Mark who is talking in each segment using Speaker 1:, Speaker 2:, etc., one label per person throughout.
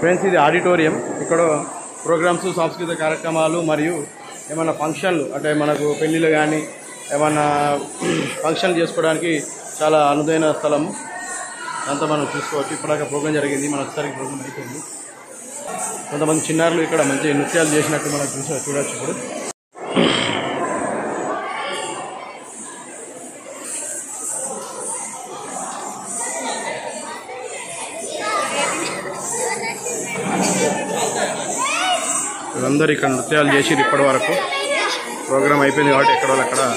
Speaker 1: friends ఇది auditorium ఇక్కడ programmes సాంస్కృతిక కార్యక్రమాలు మరియు ఏమైనా ఫంక్షన్లు అంటే మనకు పెళ్ళిళ్ళు కానీ ఏమన్నా ఫంక్షన్లు చేసుకోవడానికి చాలా అనుదైన స్థలము అంతా మనం చూసుకోవచ్చు ఇప్పటిదాకా ప్రోగ్రామ్ జరిగింది మన ఒకసారి ప్రోగ్రామ్ అయిపోయింది కొంతమంది చిన్నారులు ఇక్కడ మంచి నృత్యాలు చేసినట్టు మనం చూసా చూడొచ్చు ఇప్పుడు వీళ్ళందరూ ఇక్కడ నృత్యాలు చేసి ఇప్పటి వరకు ప్రోగ్రామ్ అయిపోయింది కాబట్టి ఎక్కడ వాళ్ళు అక్కడ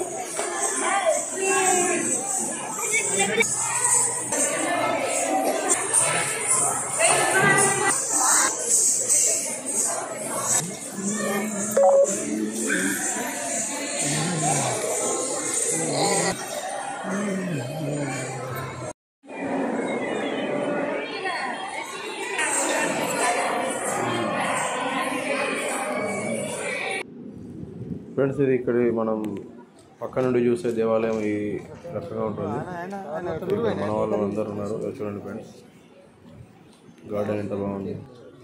Speaker 1: ఫ్రెండ్స్ ఇది ఇక్కడ మనం పక్క నుండి చూసే దేవాలయం ఈ రకంగా ఉంటుంది ఇక్కడ మన వాళ్ళు అందరు ఉన్నారు ఇక్కడ చూడండి ఫ్రెండ్స్ గార్డెన్ ఎంత బాగుంది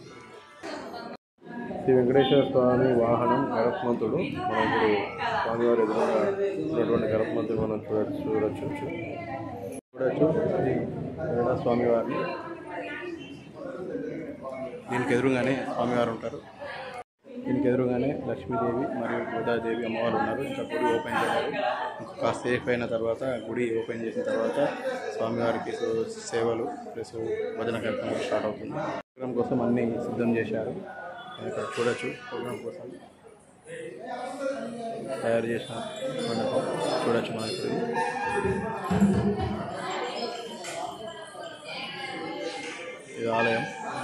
Speaker 1: శ్రీ వెంకటేశ్వర స్వామి వాహనం గరత్మంతుడు మనం ఇప్పుడు స్వామివారి ఎదురుగా ఉన్నటువంటి గరత్మంతుడు మనం చూడొచ్చు చూడొచ్చు చూడొచ్చు ఇది గరుడ స్వామివారిని దీనికి ఎదురుగానే స్వామివారు ఉంటారు దీనికి ఎదురుగానే లక్ష్మీదేవి మరియు గోదాదేవి అమ్మవారు ఉన్నారు ఇంకా గుడి ఓపెన్ చేశారు ఇంకా సేఫ్ అయిన తర్వాత గుడి ఓపెన్ చేసిన తర్వాత స్వామివారికి సో- సేవలు ప్లస్ భజన కార్యక్రమం స్టార్ట్ అవుతుంది ప్రోగ్రామ్ కోసం అన్ని సిద్ధం చేశారు ఇక్కడ చూడొచ్చు ప్రోగ్రామ్ కోసం తయారు చేసిన మండపం చూడొచ్చు మనం ఇప్పుడు ఇది ఆలయం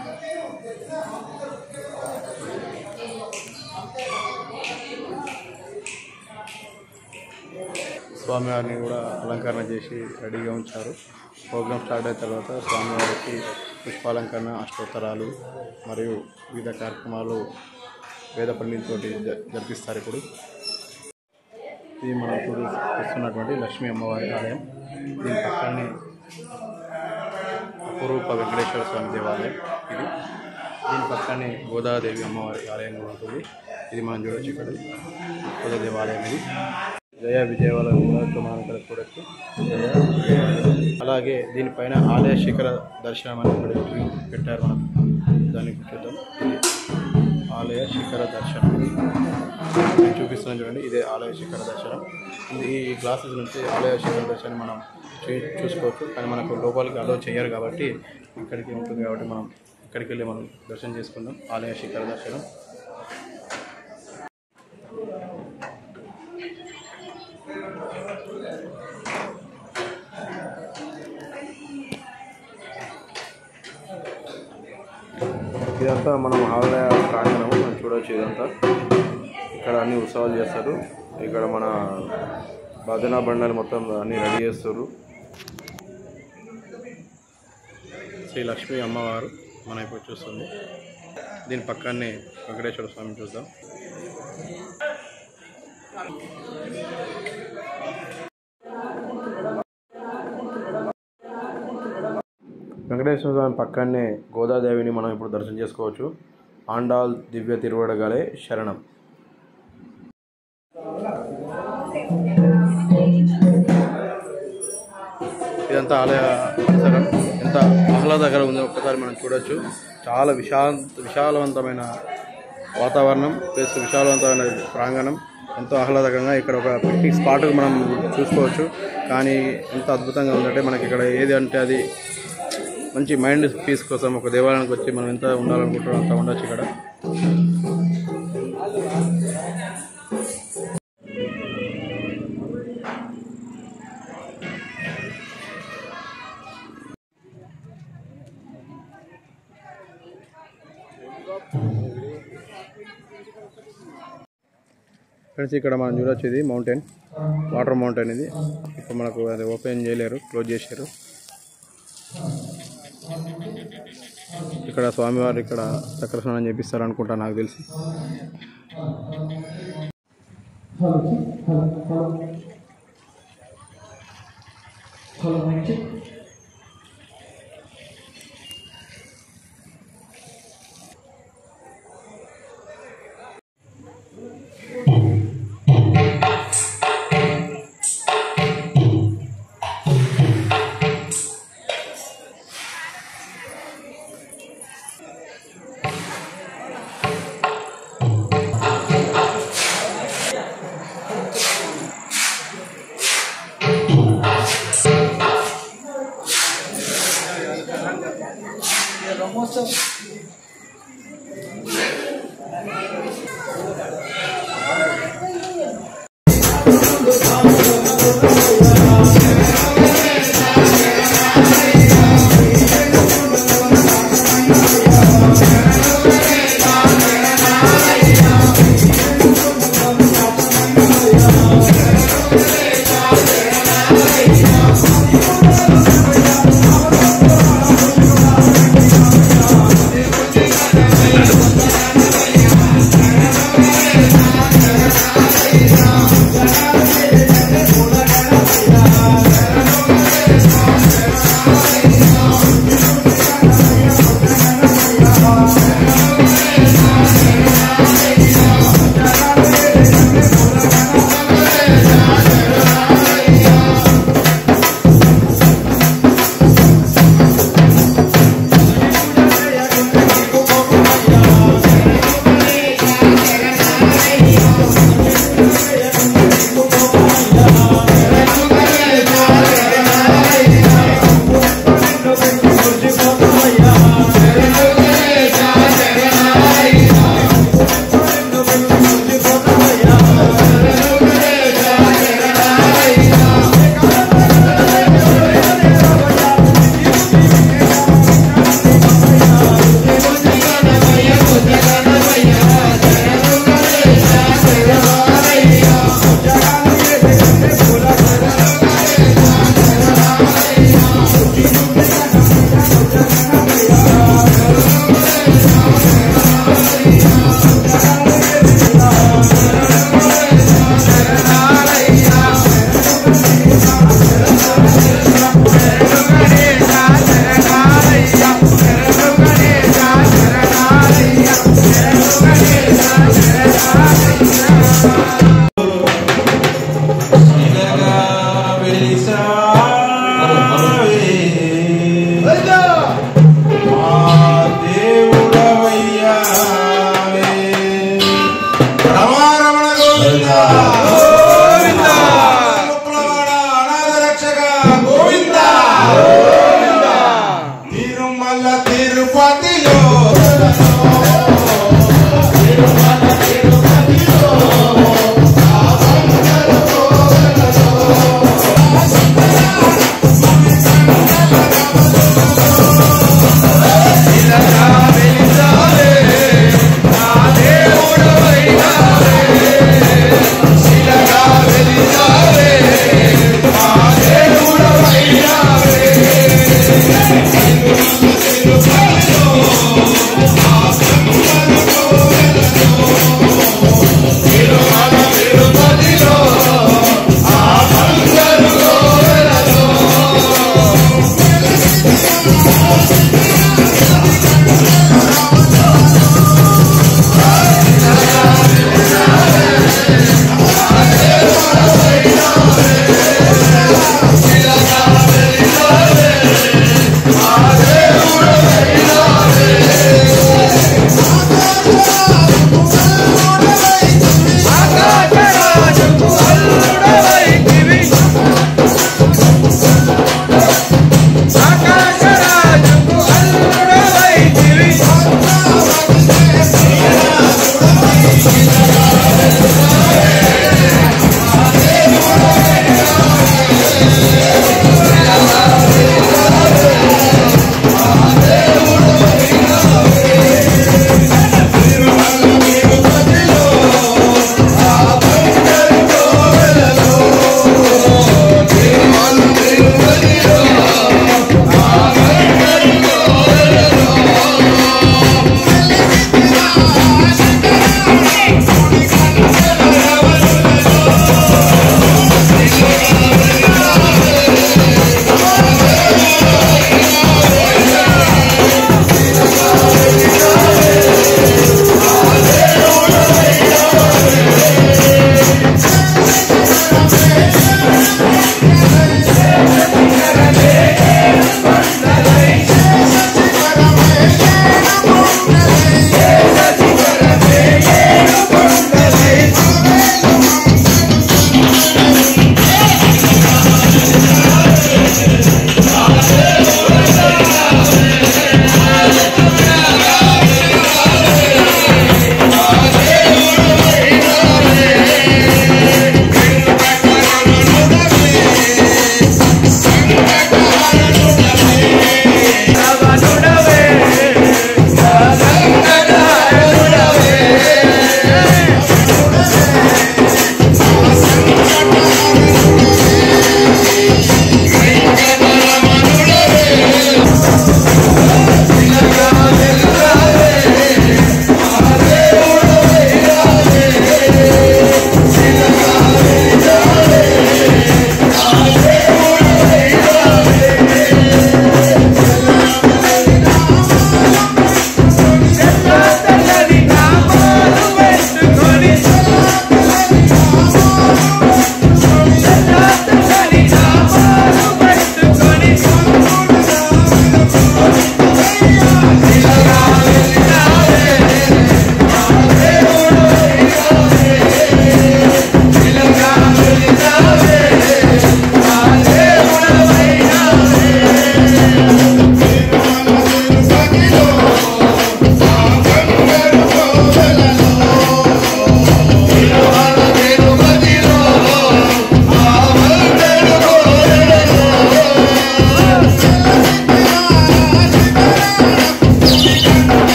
Speaker 1: స్వామివారిని కూడా అలంకరణ చేసి రెడీగా ఉంచారు ప్రోగ్రామ్ స్టార్ట్ అయిన తర్వాత స్వామివారికి పుష్పాలంకరణ అష్టోత్తరాలు మరియు వివిధ కార్యక్రమాలు వేద పండితులతోటి జ- జరిపిస్తారు ఇప్పుడు ఇది మనం ఇప్పుడు చూస్తున్నటువంటి లక్ష్మీ అమ్మవారి ఆలయం దీని పక్కనే అపురూప వెంకటేశ్వర స్వామి దేవాలయం ఇది దీని పక్కనే గోదాదేవి అమ్మవారి ఆలయం కూడా ఉంటుంది ఇది మనం చూడొచ్చు ఇక్కడ గోదా దేవాలయం ఇది జయ విజయవాడ కూడా మనం ఇక్కడ చూడొచ్చు అలాగే దీనిపైన ఆలయ శిఖర దర్శనం అని ఇక్కడ పెట్టారు మనం దానికి చూద్దాం ఇది ఆలయ శిఖర దర్శనం నేను చూపిస్తున్నాను చూడండి ఇదే ఆలయ శిఖర దర్శనం ఇది ఈ గ్లాసెస్ నుంచి ఆలయ శిఖర దర్శనం మనం చూ- చూసుకోవచ్చు కానీ మనకు లోపలికి అలో చేయరు కాబట్టి ఇక్కడికి ఉంటుంది కాబట్టి మనం ఇక్కడికి వెళ్ళి మనం దర్శనం చేసుకుందాం ఆలయ శిఖర దర్శనం ఇదంతా మనం ఆలయ ప్రాంగణం మనం చూడవచ్చు ఇదంతా ఇక్కడ అన్ని ఉత్సవాలు చేస్తారు ఇక్కడ మన భజన బండలు మొత్తం అన్ని రెడీ చేస్తారు శ్రీ లక్ష్మీ అమ్మవారు మనం ఇప్పుడు చూస్తుంది దీని పక్కనే వెంకటేశ్వర స్వామి చూద్దాం వెంకటేశ్వర స్వామి పక్కనే గోదాదేవిని మనం ఇప్పుడు దర్శనం చేసుకోవచ్చు ఆండాల్ దివ్య తిరువడగలే శరణం ఇదంతా ఆలయ పరిసరం ఎంత ఆహ్లాదకరంగా ఉందో ఒక్కసారి మనం చూడొచ్చు చాలా విశాల విశాలవంతమైన వాతావరణం ప్లస్ విశాలవంతమైన ప్రాంగణం ఎంతో ఆహ్లాదకరంగా ఇక్కడ ఒక పిక్నిక్ స్పాట్ మనం చూసుకోవచ్చు కానీ ఎంత అద్భుతంగా ఉందంటే మనకి ఇక్కడ ఏది అంటే అది మంచి మైండ్ పీస్ కోసం ఒక దేవాలయానికి వచ్చి మనం ఎంత ఉండాలనుకుంటున్నాం అంత ఉండొచ్చు ఇక్కడ ఫ్రెండ్స్ ఇక్కడ మనం చూడొచ్చు ఇది మౌంటైన్ వాటర్ మౌంటైన్ ఇది ఇప్పుడు మనకు అది ఓపెన్ చేయలేరు క్లోజ్ చేశారు ఇక్కడ స్వామివారు ఇక్కడ చక్ర స్నానం చేపిస్తారు అనుకుంటా నాకు తెలిసి
Speaker 2: నమస్తే